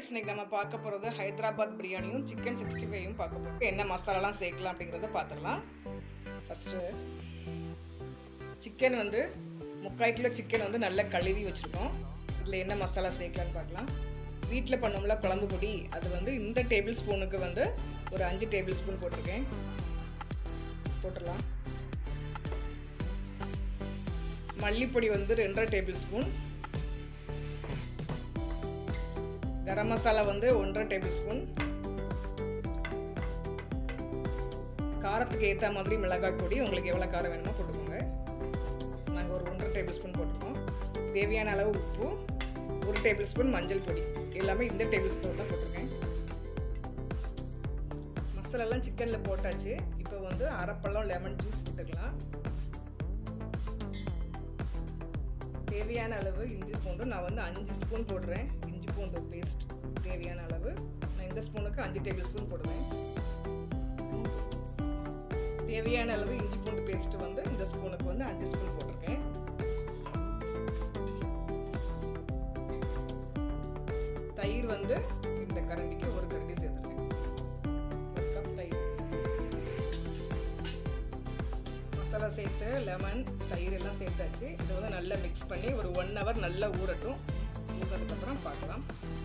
friends இன்னைக்கு நம்ம பார்க்க போகிறது ஹைதராபாத் பிரியாணியும் சிக்கன் சிக்ஸ்டி ஃபைவும் பார்க்க போகிறோம் என்ன மசாலாலாம் சேர்க்கலாம் அப்படிங்கிறத பார்த்துடலாம் ஃபஸ்ட்டு சிக்கன் வந்து முக்கால் கிலோ சிக்கன் வந்து நல்லா கழுவி வச்சுருக்கோம் இதில் என்ன மசாலா சேர்க்கலான்னு பார்க்கலாம் வீட்டில் பண்ணோம்ல குழம்பு பொடி அது வந்து இந்த டேபிள் ஸ்பூனுக்கு வந்து ஒரு அஞ்சு டேபிள் ஸ்பூன் போட்டிருக்கேன் போட்டுடலாம் மல்லிப்பொடி வந்து ரெண்டரை டேபிள் ஸ்பூன் கரம் மசாலா வந்து ஒன்றரை டேபிள் ஸ்பூன் காரத்துக்கு ஏற்ற மாதிரி மிளகாய் பொடி உங்களுக்கு எவ்வளோ காரம் வேணுமோ போட்டுக்கோங்க நாங்கள் ஒரு ஒன்றரை டேபிள் ஸ்பூன் போட்டிருக்கோம் தேவையான அளவு உப்பு ஒரு டேபிள் ஸ்பூன் மஞ்சள் பொடி எல்லாமே இந்த டேபிள் ஸ்பூன் தான் போட்டிருக்கேன் மசாலாலாம் சிக்கனில் போட்டாச்சு இப்போ வந்து அரைப்பழம் லெமன் ஜூஸ் விட்டுக்கலாம் தேவையான அளவு இஞ்சி பூண்டு நான் வந்து அஞ்சு ஸ்பூன் போடுறேன் இஞ்சி பூண்டு பேஸ்ட் தேவையான அளவு நான் இந்த ஸ்பூனுக்கு அஞ்சு டேபிள் ஸ்பூன் போடுவேன் தேவையான அளவு இஞ்சி பூண்டு பேஸ்ட் வந்து இந்த ஸ்பூனுக்கு வந்து அஞ்சு ஸ்பூன் போட்டிருக்கேன் தயிர் வந்து இந்த கரண்டிக்கு ஒரு கரண்டி சேர்த்துருக்கேன் ஒரு கப் தயிர் மசாலா சேர்த்து லெமன் தயிர் எல்லாம் சேர்த்தாச்சு இதை வந்து நல்லா மிக்ஸ் பண்ணி ஒரு ஒன் ஹவர் நல்லா ஊறட்டும் ஊறதுக்கப்புறம் பார்க்கலாம்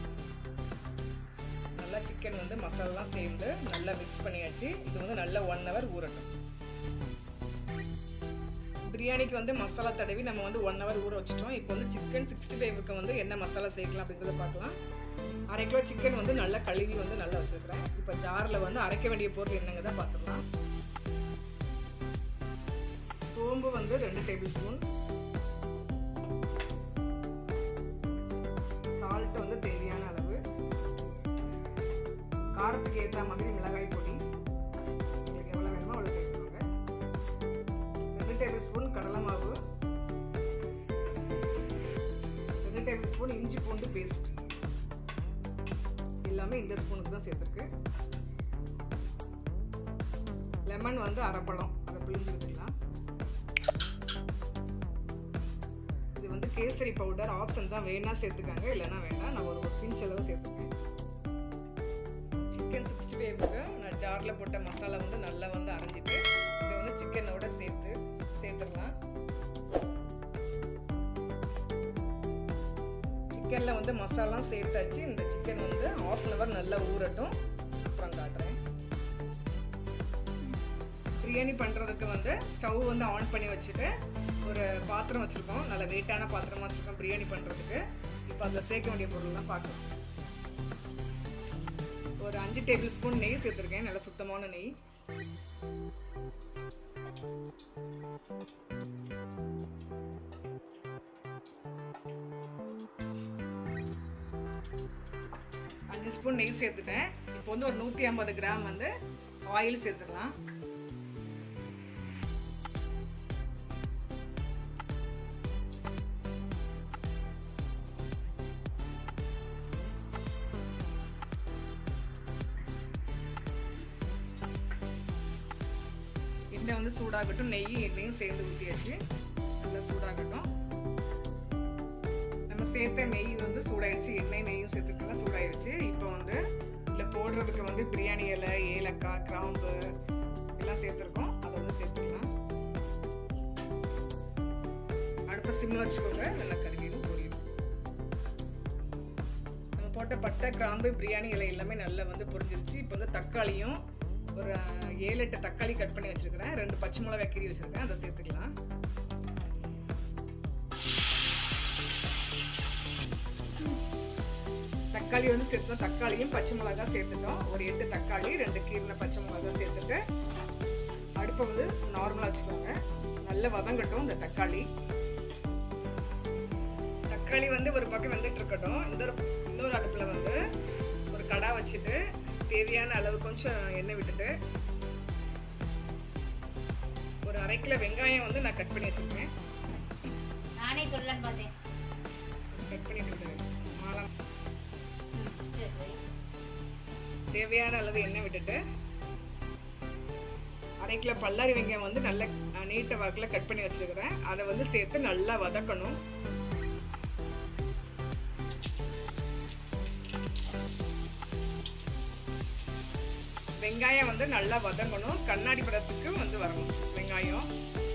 நல்லா சிக்கன் வந்து மசாலாலாம் சேர்ந்து நல்லா மிக்ஸ் பண்ணியாச்சு இது வந்து நல்லா ஒன் ஹவர் ஊறட்டும் பிரியாணிக்கு வந்து மசாலா தடவி நம்ம வந்து ஒன் ஹவர் ஊற வச்சுட்டோம் இப்போ வந்து சிக்கன் சிக்ஸ்டி ஃபைவுக்கு வந்து என்ன மசாலா சேர்க்கலாம் அப்படிங்கிறத பார்க்கலாம் அரை கிலோ சிக்கன் வந்து நல்லா கழுவி வந்து நல்லா வச்சுருக்கிறேன் இப்போ ஜாரில் வந்து அரைக்க வேண்டிய பொருள் என்னங்க தான் பார்த்துக்கலாம் சோம்பு வந்து ரெண்டு டேபிள் ஸ்பூன் சால்ட் வந்து தேவையான அளவு காரத்துக்கு ஏற்ற மாதிரி மிளகாய் பொடி உங்களுக்கு எவ்வளோ வேணுமோ அவ்வளோ சேர்த்துக்கோங்க ரெண்டு டேபிள் ஸ்பூன் கடலை மாவு ரெண்டு டேபிள் ஸ்பூன் இஞ்சி பூண்டு பேஸ்ட் எல்லாமே இந்த ஸ்பூனுக்கு தான் சேர்த்துருக்கு லெமன் வந்து அரைப்பழம் அதை பிழிஞ்சு விட்டுக்கலாம் இது வந்து கேசரி பவுடர் ஆப்ஷன் தான் வேணா சேர்த்துக்காங்க இல்லைன்னா வேண்டாம் நான் ஒரு ஒரு பிஞ்ச் அளவு சேர்த்துருக்கேன் சிக்கன் சிக்ஸ்டி ஃபைவுக்கு நான் ஜாரில் போட்ட மசாலா வந்து நல்லா வந்து அரைஞ்சிட்டு இதை வந்து சிக்கனோட சேர்த்து சேர்த்துடலாம் சிக்கனில் வந்து மசாலாம் சேர்த்தாச்சு இந்த சிக்கன் வந்து ஆஃப் அன் ஹவர் நல்லா ஊறட்டும் அப்புறம் காட்டுறேன் பிரியாணி பண்ணுறதுக்கு வந்து ஸ்டவ் வந்து ஆன் பண்ணி வச்சுட்டு ஒரு பாத்திரம் வச்சுருக்கோம் நல்ல வெயிட்டான பாத்திரமாக வச்சுருக்கோம் பிரியாணி பண்ணுறதுக்கு இப்போ அதில் சேர்க்க வேண்டிய பொருள்லாம் பார்க்கலாம் ஒரு அஞ்சு டேபிள் ஸ்பூன் நெய் சேர்த்துருக்கேன் நல்ல சுத்தமான நெய் அஞ்சு ஸ்பூன் நெய் சேர்த்துட்டேன் இப்போ வந்து ஒரு நூற்றி ஐம்பது கிராம் வந்து ஆயில் சேர்த்துக்கலாம் எண்ணெய் வந்து சூடாகட்டும் நெய் எண்ணெயும் சேர்ந்து ஊற்றியாச்சு நல்லா சூடாகட்டும் நம்ம சேர்த்த நெய் வந்து சூடாயிடுச்சு எண்ணெய் நெய்யும் சேர்த்துக்கலாம் சூடாயிடுச்சு இப்போ வந்து இதில் போடுறதுக்கு வந்து பிரியாணி இலை ஏலக்காய் கிராம்பு எல்லாம் சேர்த்துருக்கோம் அதை வந்து சேர்த்துக்கலாம் அடுத்த சிம்மில் வச்சுக்கோங்க நல்லா கருகிடும் பொரியும் நம்ம போட்ட பட்டை கிராம்பு பிரியாணி இலை எல்லாமே நல்லா வந்து பொரிஞ்சிருச்சு இப்போ வந்து தக்காளியும் ஒரு ஏழு எட்டு தக்காளி கட் பண்ணி வச்சுருக்கிறேன் ரெண்டு பச்சை மிளகாய் கீரி வச்சுருக்கேன் அதை சேர்த்துக்கலாம் தக்காளி வந்து சேர்த்தோம் தக்காளியும் பச்சை மிளகா சேர்த்துட்டோம் ஒரு எட்டு தக்காளி ரெண்டு கீரின பச்சை மிளகா சேர்த்துட்டு அடுப்பை வந்து நார்மலாக வச்சுக்கோங்க நல்லா வதங்கட்டும் இந்த தக்காளி தக்காளி வந்து ஒரு பக்கம் வெந்துட்டு இருக்கட்டும் இந்த இன்னொரு அடுப்பில் வந்து ஒரு கடா வச்சுட்டு தேவையான அளவு கொஞ்சம் எண்ணெய் விட்டுட்டு ஒரு அரை கிலோ வெங்காயம் வந்து நான் கட் பண்ணி வச்சுருக்கேன் நானே சொல்லலான்னு பார்த்தேன் கட் பண்ணிட்டு மாலம் சரி சரி தேவையான அளவு எண்ணெய் விட்டுட்டு அரை கிலோ பல்லாரி வெங்காயம் வந்து நல்ல நீட்ட வாக்கில் கட் பண்ணி வச்சிருக்கிறேன் அதை வந்து சேர்த்து நல்லா வதக்கணும் வெங்காயம் வந்து நல்லா வதங்கணும் கண்ணாடி பதத்துக்கு வந்து வரணும் வெங்காயம்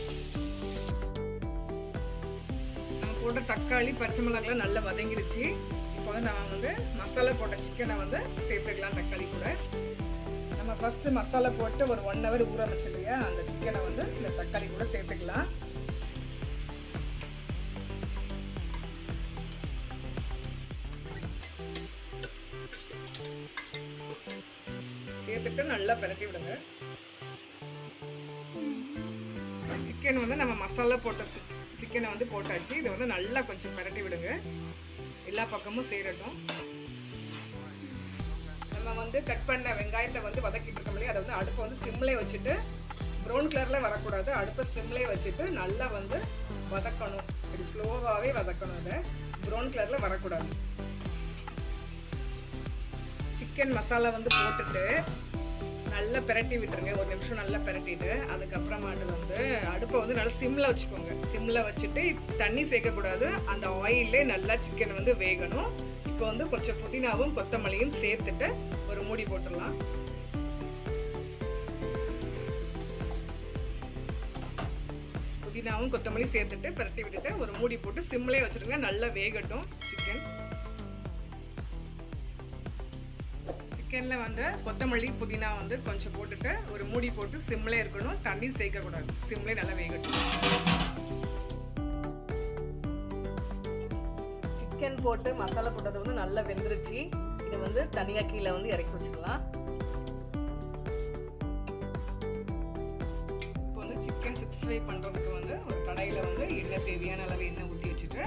நம்ம போட்ட தக்காளி பச்சை மிளகாலாம் நல்லா வதங்கிருச்சு இப்போ வந்து நான் வந்து மசாலா போட்ட சிக்கனை வந்து சேர்த்துக்கலாம் தக்காளி கூட நம்ம ஃபஸ்ட்டு மசாலா போட்டு ஒரு ஒன் ஹவர் ஊற வச்சு இல்லையா அந்த சிக்கனை வந்து இந்த தக்காளி கூட சேர்த்துக்கலாம் சேர்த்துட்டு நல்லா பிரட்டி விடுங்க சிக்கன் வந்து நம்ம மசாலா போட்ட சிக்கனை வந்து போட்டாச்சு இதை வந்து நல்லா கொஞ்சம் பிரட்டி விடுங்க எல்லா பக்கமும் சேரட்டும் நம்ம வந்து கட் பண்ண வெங்காயத்தை வந்து வதக்கிட்டு இருக்கோம் இல்லையா அதை வந்து அடுப்பை வந்து சிம்லே வச்சுட்டு ப்ரௌன் கலரில் வரக்கூடாது அடுப்பை சிம்லே வச்சுட்டு நல்லா வந்து வதக்கணும் இப்படி ஸ்லோவாகவே வதக்கணும் அதை ப்ரௌன் கலரில் வரக்கூடாது சிக்கன் மசாலா வந்து போட்டுட்டு நல்லா பிரட்டி விட்டுருங்க ஒரு நிமிஷம் நல்லா பிரட்டிட்டு அதுக்கப்புறமாட்டு வந்து அடுப்பை வந்து நல்லா சிம்மில் வச்சுக்கோங்க சிம்மில் வச்சுட்டு தண்ணி சேர்க்கக்கூடாது அந்த ஆயிலே நல்லா சிக்கன் வந்து வேகணும் இப்போ வந்து கொஞ்சம் புதினாவும் கொத்தமல்லியும் சேர்த்துட்டு ஒரு மூடி போட்டுடலாம் புதினாவும் கொத்தமல்லி சேர்த்துட்டு பிரட்டி விட்டுட்டு ஒரு மூடி போட்டு சிம்லேயே வச்சுருங்க நல்லா வேகட்டும் சிக்கன் சிக்கனில் வந்து கொத்தமல்லி புதினா வந்து கொஞ்சம் போட்டுட்டு ஒரு மூடி போட்டு சிம்லே இருக்கணும் தண்ணி சேர்க்கக்கூடாது சிம்லே நல்லா வேகட்டும் சிக்கன் போட்டு மசாலா போட்டது வந்து நல்லா வெந்துருச்சு இதை வந்து தனியாக கீழே வந்து இறக்கி வச்சுக்கலாம் இப்போ வந்து சிக்கன் சிக்ஸ்டி ஃபைவ் பண்ணுறதுக்கு வந்து ஒரு கடாயில் வந்து எண்ணெய் தேவையான அளவு எண்ணெய் ஊற்றி வச்சுட்டு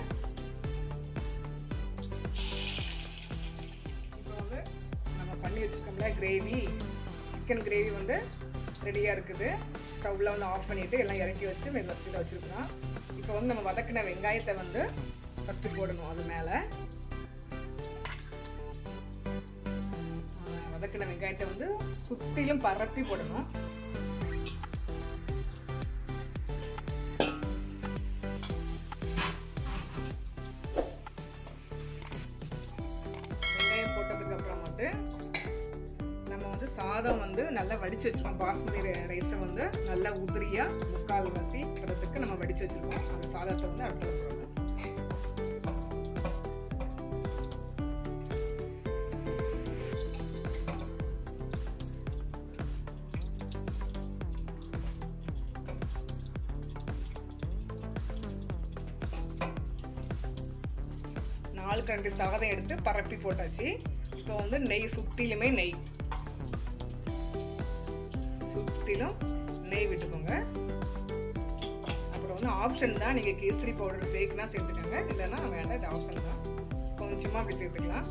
இப்போ வந்து நம்ம பண்ணி வச்சுருக்கோம்ல கிரேவி சிக்கன் கிரேவி வந்து ரெடியாக இருக்குது ஸ்டவ்வில் வந்து ஆஃப் பண்ணிவிட்டு எல்லாம் இறக்கி வச்சுட்டு மெல்ல வச்சுருக்கலாம் இப்போ வந்து நம்ம வதக்கின வெங்காயத்தை வந்து ஃபஸ்ட்டு போடணும் அது மேலே வதக்கின வெங்காயத்தை வந்து சுற்றிலும் பரப்பி போடணும் வெங்காயம் போட்டதுக்கு அப்புறம் வந்து நம்ம வந்து சாதம் வந்து நல்லா வடிச்சு வச்சிருக்கோம் பாஸ்மதி ரைஸை வந்து நல்லா உதிரியா முக்கால் வசி பதத்துக்கு நம்ம வடிச்சு வச்சிருக்கோம் அந்த சாதத்தை வந்து அடுப்பில் போடணும் நாலு கரண்டி சாதம் எடுத்து பரப்பி போட்டாச்சு இப்போ வந்து நெய் சுத்திலுமே நெய் சுத்திலும் நெய் விட்டுக்கோங்க அப்புறம் வந்து ஆப்ஷன் தான் நீங்கள் கேசரி பவுடர் சேர்க்குனா சேர்த்துக்கோங்க இல்லைன்னா வேண்டாம் இது ஆப்ஷன் தான் கொஞ்சமாக அப்படி சேர்த்துக்கலாம்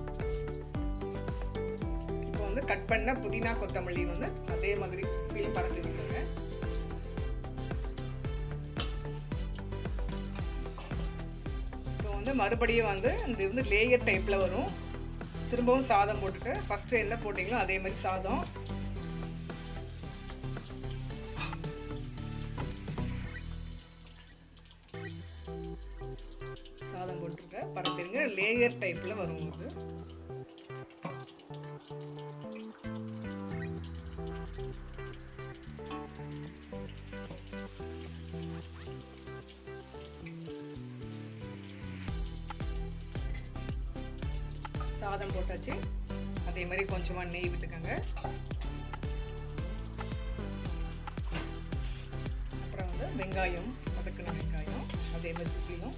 இப்போ வந்து கட் பண்ண புதினா கொத்தமல்லி வந்து அதே மாதிரி சுத்திலும் பரப்பி விட்டுக்கோங்க இப்போ வந்து மறுபடியும் வந்து இது வந்து லேயர் டைப்பில் வரும் திரும்பவும் சாதம் போட்டுட்டு ஃபஸ்ட்டு என்ன போட்டிங்களோ அதே மாதிரி சாதம் சாதம் போட்டிருக்க பரப்பிடுங்க லேயர் டைப்பில் வரும் உங்களுக்கு சாதம் போட்டாச்சு அதே மாதிரி கொஞ்சமாக நெய் விட்டுக்கோங்க அப்புறம் வந்து வெங்காயம் வதக்கின வெங்காயம் அதே மாதிரி சுற்றிலும்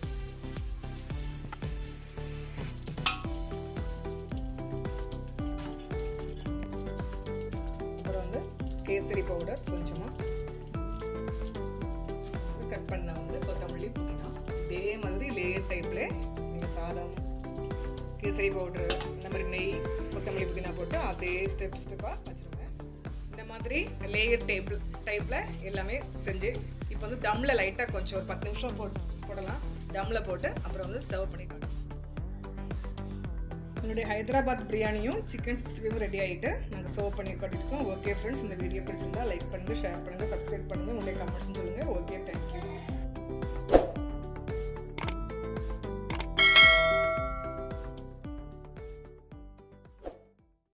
அப்புறம் வந்து கேசரி பவுடர் கொஞ்சமாக கட் பண்ண வந்து கொத்தமல்லி புதினா இதே மாதிரி லேயர் டைப்பில் நீங்கள் சாதம் கேசரி பவுட்ரு இந்த மாதிரி நெய் கொத்தமல்லி புதினா போட்டு அதே ஸ்டெப் ஸ்டெப்பாக வச்சுருங்க இந்த மாதிரி லேயர் டேபிள் டைப்பில் எல்லாமே செஞ்சு இப்போ வந்து தம்மில் லைட்டாக கொஞ்சம் ஒரு பத்து நிமிஷம் போட்டு போடலாம் தம்மில் போட்டு அப்புறம் வந்து சர்வ் பண்ணிக்கலாம் என்னுடைய ஹைதராபாத் பிரியாணியும் சிக்கன் சிக்ஸ்டி ஃபைவ் ரெடி ஆகிட்டு நாங்கள் சர்வ் பண்ணி காட்டியிருக்கோம் ஓகே ஃப்ரெண்ட்ஸ் இந்த வீடியோ பிடிச்சிருந்தா லைக் பண்ணுங்கள் ஷேர் பண்ணுங்கள் சப்ஸ்கிரைப் பண்ணுங்கள் உங்களுடைய கமெண்ட்ஸ் சொல்லுங்கள் ஓகே தேங்க்யூ